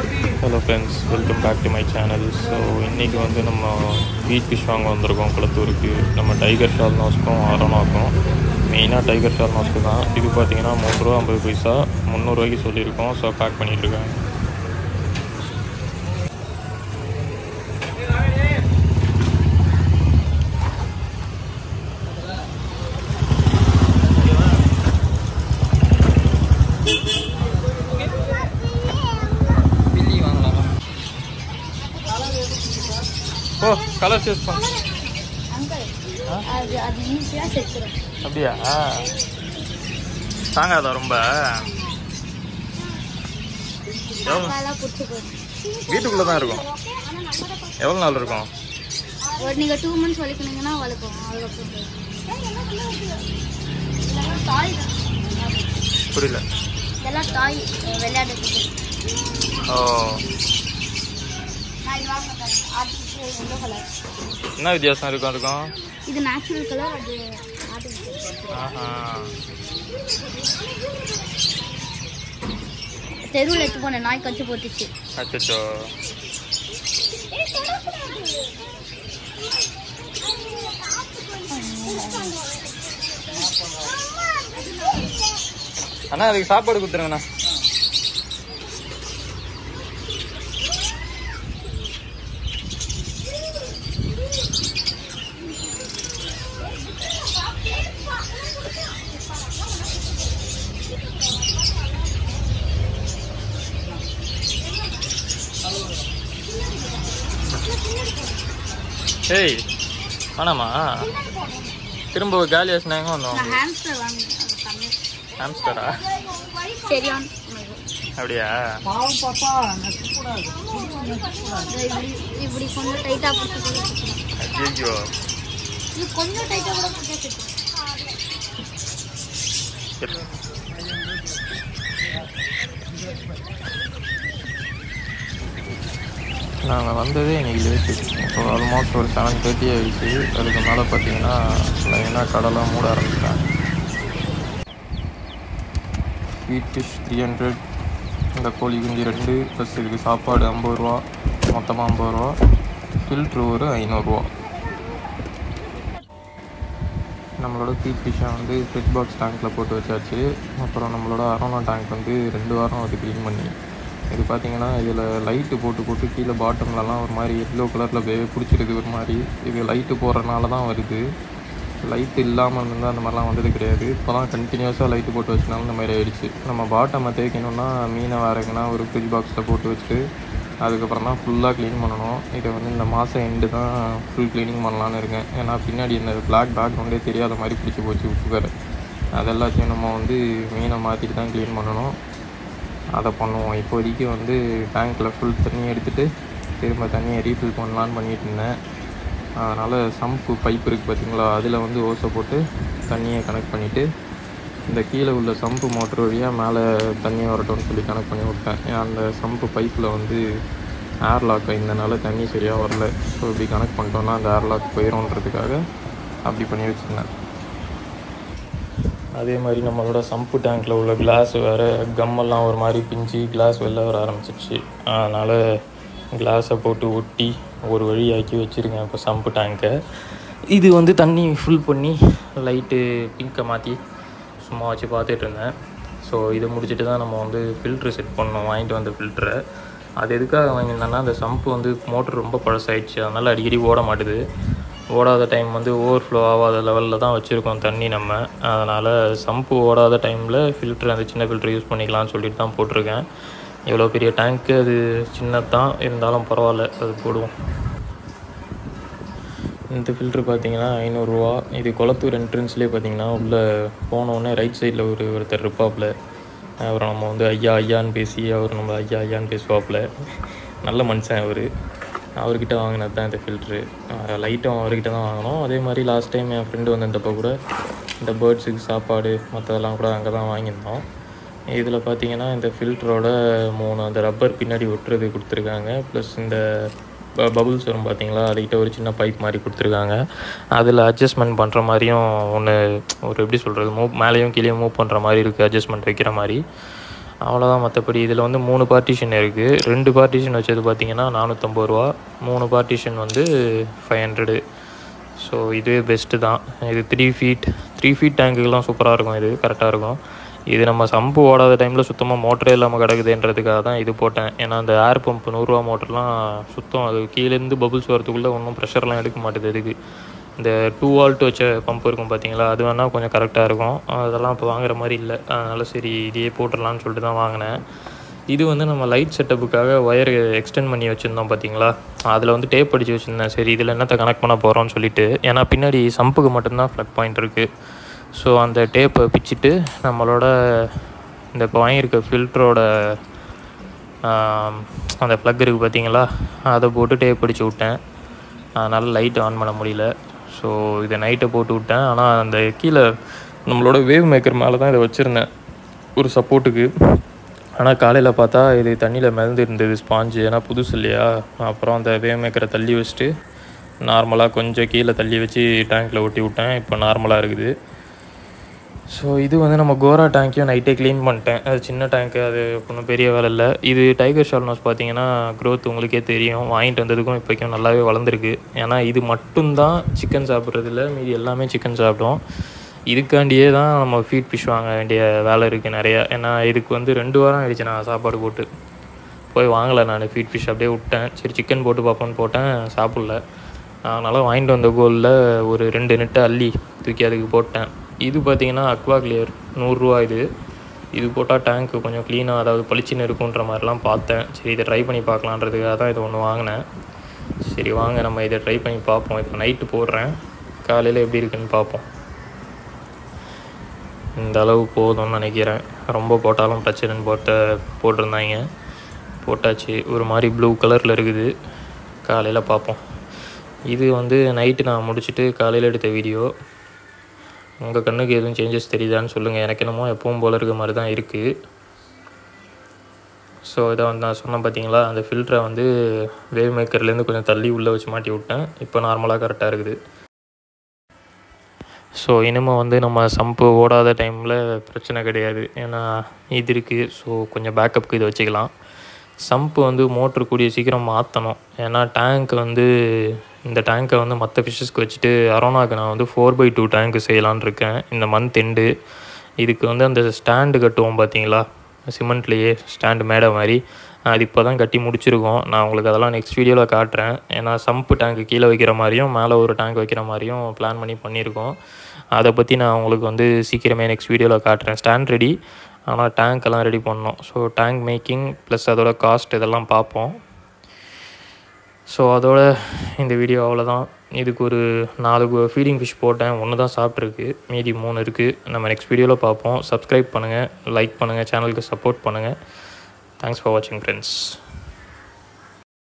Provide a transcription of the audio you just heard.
hello friends welcome back to my channel so இன்றைக்கி வந்து நம்ம வீட் ஃபிஷ் வாங்க வந்திருக்கோம் குளத்தூருக்கு நம்ம டைகர் ஷால் நாஸ்க்கும் அரோனாக்கும் மெயினாக டைகர் ஷால் நாஸ்க்கு தான் இது பார்த்தீங்கன்னா மூணு ரூபா ஐம்பது பைசா முந்நூறுரூவாய்க்கு சொல்லியிருக்கோம் ஸோ பேக் பண்ணிகிட்ருக்காங்க பில்லி வாங்கலாமா ஓ கலர் சூஸ் பண்ண அங்கிள் அது அது ஈஸியாக செத்துரும் அப்படியா தாங்காதா ரொம்ப எவ்வளோ காலாக பிடிச்சி போயிடும் வீட்டுக்குள்ளே தான் இருக்கும் எவ்வளோ நாள் இருக்கும் ஒரு நீங்கள் டூ மந்த்ஸ் வலிக்கினீங்கன்னா வலிக்கும் அதுக்கப்புறம் இதெல்லாம் டாய் தான் புரியல இதெல்லாம் டாய் விளையாடுறதுக்கு ஓ நான் இது வாங்க தரேன் ஆர்டிஃபிஷியல் எல்லோ கலர் என்ன வித்தியாசம் இருக்கும் அதுக்கும் இது நேச்சுரல் கலர் அது ஆர்டிஃபிஷியல் ஆஹா தெருவில் எடுத்து போன நாய் கச்சு போட்டுச்சு அச்சோ அண்ணா அதுக்கு சாப்பாடு கொடுத்துருங்கண்ணா ஏய் வேணாமா திரும்ப காலி ஆச்சுனா எங்கே வந்தோம் நான் ஹேம்ஸ்டர் வாங்கினேன் அது கம்மி ஹாம்ஸ்டரா சரியான் அப்படியா இப்படி கொஞ்சம் டைட்டாக பிடிச்சி ஐயோ இது கொஞ்சம் டைட்டாக கூட பிடிச்சி நாங்கள் வந்ததே இன்னைக்கு லேட்டு ஸோ ஆல்மோஸ்ட் ஒரு செவன் தேர்ட்டி ஆகிடுச்சு அதுக்கு மேலே பார்த்தீங்கன்னா லைனாக கடைலாம் மூட ஆரம்பிச்சிட்டாங்க ஸ்வீட் ஃபிஷ் த்ரீ ஹண்ட்ரட் இந்த கோழி குஞ்சு ரெண்டு ப்ளஸ் இதுக்கு சாப்பாடு ஐம்பது ரூபா மொத்தமாக ஐம்பது ரூபா ஃபில்ட்ரு ஒரு ஐநூறுரூவா நம்மளோட ஃபீட் ஃபிஷ்ஷை வந்து ஃபிட் பாக்ஸ் டேங்க்கில் போட்டு வச்சாச்சு அப்புறம் நம்மளோட அரோனா டேங்க் வந்து ரெண்டு வாரம் அது க்ளீன் பண்ணி இது பார்த்தீங்கன்னா இதில் லைட்டு போட்டு போட்டு கீழே பாட்டம்லலாம் ஒரு மாதிரி எல்லோ கலரில் பிடிச்சிருக்கு ஒரு மாதிரி இது லைட்டு போடுறனால தான் வருது லைட் இல்லாமல் இருந்தால் அந்த மாதிரிலாம் வந்தது கிடையாது இப்போ தான் கண்டினியூஸாக லைட்டு போட்டு வச்சனால இந்த மாதிரி ஆயிடுச்சு நம்ம பாட்டமை தேய்க்கணும்னா மீனை வேறு எங்கன்னா ஒரு ஃப்ரிட்ஜ் பாக்ஸில் போட்டு வச்சுட்டு அதுக்கப்புறம் தான் ஃபுல்லாக க்ளீன் பண்ணணும் இதை வந்து இந்த மாதம் எண்டு தான் ஃபுல் க்ளீனிங் பண்ணலான்னு இருக்கேன் ஏன்னா பின்னாடி இந்த பிளாக் பேக்ரவுண்டே தெரியாத மாதிரி பிடிச்சி போச்சு உப்புக்கரை அது எல்லாத்தையும் நம்ம வந்து மீனை மாற்றிட்டு தான் க்ளீன் பண்ணணும் அதை பண்ணுவோம் இப்போதைக்கு வந்து டேங்க்கில் ஃபுல் தண்ணி எடுத்துகிட்டு திரும்ப தண்ணியை ரீஃபில் பண்ணலான்னு பண்ணிட்டு இருந்தேன் அதனால் சம்பு பைப் இருக்குது பார்த்தீங்களா அதில் வந்து ஓசை போட்டு தண்ணியை கனெக்ட் பண்ணிவிட்டு இந்த கீழே உள்ள சம்பு மோட்டர் வழியாக மேலே தண்ணி வரட்டும்னு சொல்லி கனெக்ட் பண்ணி விட்டேன் ஏன் அந்த சம்பு பைப்பில் வந்து ஏர் லாக் இருந்தனால தண்ணி சரியாக வரல ஸோ இப்படி கனெக்ட் பண்ணிட்டோம்னா அந்த ஏர் லாக் போயிடும்ன்றதுக்காக அப்படி பண்ணி வச்சுருந்தேன் அதே மாதிரி நம்மளோட சம்பு டேங்க்கில் உள்ள கிளாஸ் வேறு கம்மெல்லாம் ஒரு மாதிரி பிஞ்சு கிளாஸ் வெளில வர ஆரம்பிச்சிருச்சு அதனால் கிளாஸை போட்டு ஒட்டி ஒரு வழி ஆக்கி வச்சுருக்கேன் இப்போ சம்பு டேங்க்கை இது வந்து தண்ணி ஃபுல் பண்ணி லைட்டு பிங்கை மாற்றி சும்மா வச்சு பார்த்துட்டு இருந்தேன் ஸோ இதை முடிச்சுட்டு தான் நம்ம வந்து ஃபில்ட்ரு செட் பண்ணோம் வாங்கிட்டு வந்த ஃபில்ட்ரை அது எதுக்காக வாங்கியிருந்தேன்னா அந்த சம்பு வந்து மோட்ரு ரொம்ப பழசாயிடுச்சு அதனால் அடிக்கடி ஓட மாட்டுது ஓடாத டைம் வந்து ஓவர்ஃப்ளோ ஆகாத லெவலில் தான் வச்சுருக்கோம் தண்ணி நம்ம அதனால் சம்பு ஓடாத டைமில் ஃபில்ட்ரு அந்த சின்ன ஃபில்ட்ரு யூஸ் பண்ணிக்கலாம்னு சொல்லிட்டு தான் போட்டிருக்கேன் இவ்வளோ பெரிய டேங்க்கு அது சின்னது தான் இருந்தாலும் பரவாயில்ல அது போடுவோம் இந்த ஃபில்ட்ரு பார்த்தீங்கன்னா ஐநூறுரூவா இது குளத்தூர் என்ட்ரன்ஸ்லேயே பார்த்தீங்கன்னா உள்ளே போனோடனே ரைட் சைடில் ஒரு ஒருத்தர் இருப்பாப்புல அப்புறம் நம்ம வந்து ஐயா ஐயான்னு பேசி அவர் நம்ம ஐயா ஐயான்னு பேசுவாப்புல நல்ல மனுஷன் அவர் அவர்கிட்ட வாங்கினது தான் இந்த ஃபில்ட்ரு லைட்டும் அவர்கிட்ட தான் வாங்கினோம் அதே மாதிரி லாஸ்ட் டைம் என் ஃப்ரெண்டு வந்திருந்தப்போ கூட இந்த பேர்ட்ஸுக்கு சாப்பாடு மற்றதெல்லாம் கூட அங்கே தான் வாங்கியிருந்தோம் இதில் பார்த்தீங்கன்னா இந்த ஃபில்டரோட மூணு அந்த ரப்பர் பின்னாடி ஒட்டுறது கொடுத்துருக்காங்க ப்ளஸ் இந்த பபுள்ஸ் வரும் பார்த்தீங்களா அதுக்கிட்ட ஒரு சின்ன பைப் மாதிரி கொடுத்துருக்காங்க அதில் அட்ஜஸ்ட்மெண்ட் பண்ணுற மாதிரியும் ஒன்று ஒரு எப்படி சொல்கிறது மூவ் மேலேயும் கீழேயும் மூவ் பண்ணுற மாதிரி இருக்குது அட்ஜஸ்ட்மெண்ட் வைக்கிற மாதிரி அவ்வளோதான் மற்றபடி இதில் வந்து மூணு பார்ட்டிஷன் இருக்குது ரெண்டு பார்ட்டிஷன் வச்சது பார்த்தீங்கன்னா நானூற்றம்பது ரூபா மூணு பார்ட்டிஷன் வந்து ஃபைவ் ஹண்ட்ரடு ஸோ இதுவே பெஸ்ட்டு தான் இது த்ரீ ஃபீட் த்ரீ ஃபீட் டேங்குக்கெலாம் சூப்பராக இருக்கும் இது கரெக்டாக இருக்கும் இது நம்ம சம்பு ஓடாத டைமில் சுத்தமாக மோட்டரே இல்லாமல் கிடக்குதுன்றதுக்காக தான் இது போட்டேன் ஏன்னா அந்த ஏர் பம்ப் நூறுரூவா மோட்டர்லாம் சுத்தம் அது கீழேருந்து பபுள்ஸ் வரதுக்குள்ளே ஒன்றும் ப்ரெஷர்லாம் எடுக்க மாட்டேது இதுக்கு இந்த டூ வால்ட் வச்ச பம்ப் இருக்கும் பார்த்தீங்களா அது வேணால் கொஞ்சம் கரெக்டாக இருக்கும் அதெல்லாம் இப்போ வாங்குற மாதிரி இல்லை அதனால் சரி இதையே போட்டுடலான்னு சொல்லிட்டு தான் வாங்கினேன் இது வந்து நம்ம லைட் செட்டப்புக்காக ஒயர் எக்ஸ்டெண்ட் பண்ணி வச்சுருந்தோம் பார்த்தீங்களா அதில் வந்து டேப் அடித்து வச்சுருந்தேன் சரி இதில் என்னத்தை கனெக்ட் பண்ண போகிறோம்னு சொல்லிட்டு ஏன்னா பின்னாடி சம்புக்கு மட்டும்தான் ஃப்ளக் பாயிண்ட் இருக்குது ஸோ அந்த டேப்பை பிச்சுட்டு நம்மளோட இந்த இப்போ வாங்கியிருக்க ஃபில்டரோட அந்த ப்ளக் இருக்குது பார்த்தீங்களா அதை போட்டு டேப் அடித்து விட்டேன் அதனால் லைட் ஆன் பண்ண முடியல ஸோ இதை நைட்டை போட்டு விட்டேன் ஆனால் அந்த கீழே நம்மளோட வேவ் மேக்கர் மேலே தான் இதை வச்சுருந்தேன் ஒரு சப்போர்ட்டுக்கு ஆனால் காலையில் பார்த்தா இது தண்ணியில் மிதந்து இருந்தது ஸ்பாஞ்சு ஏன்னா புதுசு இல்லையா அப்புறம் அந்த வேவ் மேக்கரை தள்ளி வச்சுட்டு நார்மலாக கொஞ்சம் கீழே தள்ளி வச்சு டேங்க்கில் ஒட்டி விட்டேன் இப்போ நார்மலாக இருக்குது ஸோ இது வந்து நம்ம கோரா டேங்க்கையும் நைட்டே க்ளீன் பண்ணிட்டேன் அது சின்ன டேங்க்கு அது ஒன்றும் பெரிய வேலை இல்லை இது டைகர் ஷால்னோஸ் பார்த்தீங்கன்னா க்ரோத் உங்களுக்கே தெரியும் வாங்கிட்டு வந்ததுக்கும் இப்போக்கும் நல்லாவே வளர்ந்துருக்கு ஏன்னா இது மட்டும்தான் சிக்கன் சாப்பிட்றதில்ல மீதி எல்லாமே சிக்கன் சாப்பிடும் இதுக்காண்டியே தான் நம்ம ஃபீட் ஃபிஷ் வாங்க வேண்டிய வேலை இருக்குது நிறையா ஏன்னா இதுக்கு வந்து ரெண்டு வாரம் ஆயிடுச்சு நான் சாப்பாடு போட்டு போய் வாங்கலை நான் ஃபீட் ஃபிஷ் அப்படியே விட்டேன் சரி சிக்கன் போட்டு பார்ப்போன்னு போட்டேன் சாப்பிடல அதனால் வாங்கிட்டு வந்த கோலில் ஒரு ரெண்டு நெட்டை அள்ளி தூக்கி அதுக்கு போட்டேன் இது பார்த்தீங்கன்னா அக்வா கிளியர் நூறுரூவா இது இது போட்டால் டேங்க்கு கொஞ்சம் க்ளீனாக அதாவது பளிச்சுன்னு இருக்குன்ற மாதிரிலாம் பார்த்தேன் சரி இதை ட்ரை பண்ணி பார்க்கலான்றதுக்காக தான் இது ஒன்று வாங்கினேன் சரி வாங்க நம்ம இதை ட்ரை பண்ணி பார்ப்போம் இப்போ நைட்டு போடுறேன் காலையில் எப்படி இருக்குன்னு பார்ப்போம் இந்த அளவு போதும்னு நினைக்கிறேன் ரொம்ப போட்டாலும் பிரச்சனைன்னு போட்ட போட்டிருந்தாங்க போட்டாச்சு ஒரு மாதிரி ப்ளூ கலரில் இருக்குது காலையில் பார்ப்போம் இது வந்து நைட்டு நான் முடிச்சுட்டு காலையில் எடுத்த வீடியோ உங்கள் கண்ணுக்கு எதுவும் சேஞ்சஸ் தெரியுதான்னு சொல்லுங்கள் எனக்கு என்னமோ எப்பவும் போல இருக்க மாதிரி தான் இருக்குது ஸோ இதை வந்து நான் சொன்னேன் பார்த்தீங்களா அந்த ஃபில்டரை வந்து வேவ் மேக்கர்லேருந்து கொஞ்சம் தள்ளி உள்ளே வச்சு மாட்டி விட்டேன் இப்போ நார்மலாக கரெக்டாக இருக்குது ஸோ இனிமேல் வந்து நம்ம சம்பு ஓடாத டைமில் பிரச்சனை கிடையாது ஏன்னா இது இருக்குது ஸோ கொஞ்சம் பேக்கப்புக்கு இதை வச்சுக்கலாம் சம்பு வந்து மோட்ரு கூடிய சீக்கிரம் மாற்றணும் ஏன்னா டேங்க் வந்து இந்த டேங்க்கை வந்து மற்ற ஃபிஷ்ஷஸ்க்கு வச்சுட்டு அரோனாக்கு நான் வந்து ஃபோர் பை டூ டேங்க்கு செய்யலான்னு இருக்கேன் இந்த மந்த் எண்டு இதுக்கு வந்து அந்த ஸ்டாண்டு கட்டுவோம் பார்த்தீங்களா சிமெண்ட்லேயே ஸ்டாண்டு மேடை மாதிரி அது இப்போ தான் கட்டி முடிச்சிருக்கோம் நான் உங்களுக்கு அதெல்லாம் நெக்ஸ்ட் வீடியோவில் காட்டுறேன் ஏன்னா சம்பு டேங்க்கு கீழே வைக்கிற மாதிரியும் மேலே ஒரு டேங்க் வைக்கிற மாதிரியும் பிளான் பண்ணி பண்ணியிருக்கோம் அதை பற்றி நான் உங்களுக்கு வந்து சீக்கிரமே நெக்ஸ்ட் வீடியோவில் காட்டுறேன் ஸ்டாண்ட் ரெடி ஆனால் டேங்க் எல்லாம் ரெடி பண்ணோம் ஸோ டேங்க் மேக்கிங் ப்ளஸ் அதோட காஸ்ட் இதெல்லாம் பார்ப்போம் ஸோ அதோட இந்த வீடியோ அவ்வளோதான் இதுக்கு ஒரு நாலு ஃபீடிங் ஃபிஷ் போட்டேன் ஒன்று தான் சாப்பிட்ருக்கு மீதி மூணு இருக்குது நம்ம நெக்ஸ்ட் வீடியோவில் பார்ப்போம் சப்ஸ்கிரைப் பண்ணுங்கள் லைக் பண்ணுங்கள் சேனலுக்கு சப்போர்ட் பண்ணுங்கள் தேங்க்ஸ் ஃபார் வாட்சிங் ஃப்ரெண்ட்ஸ்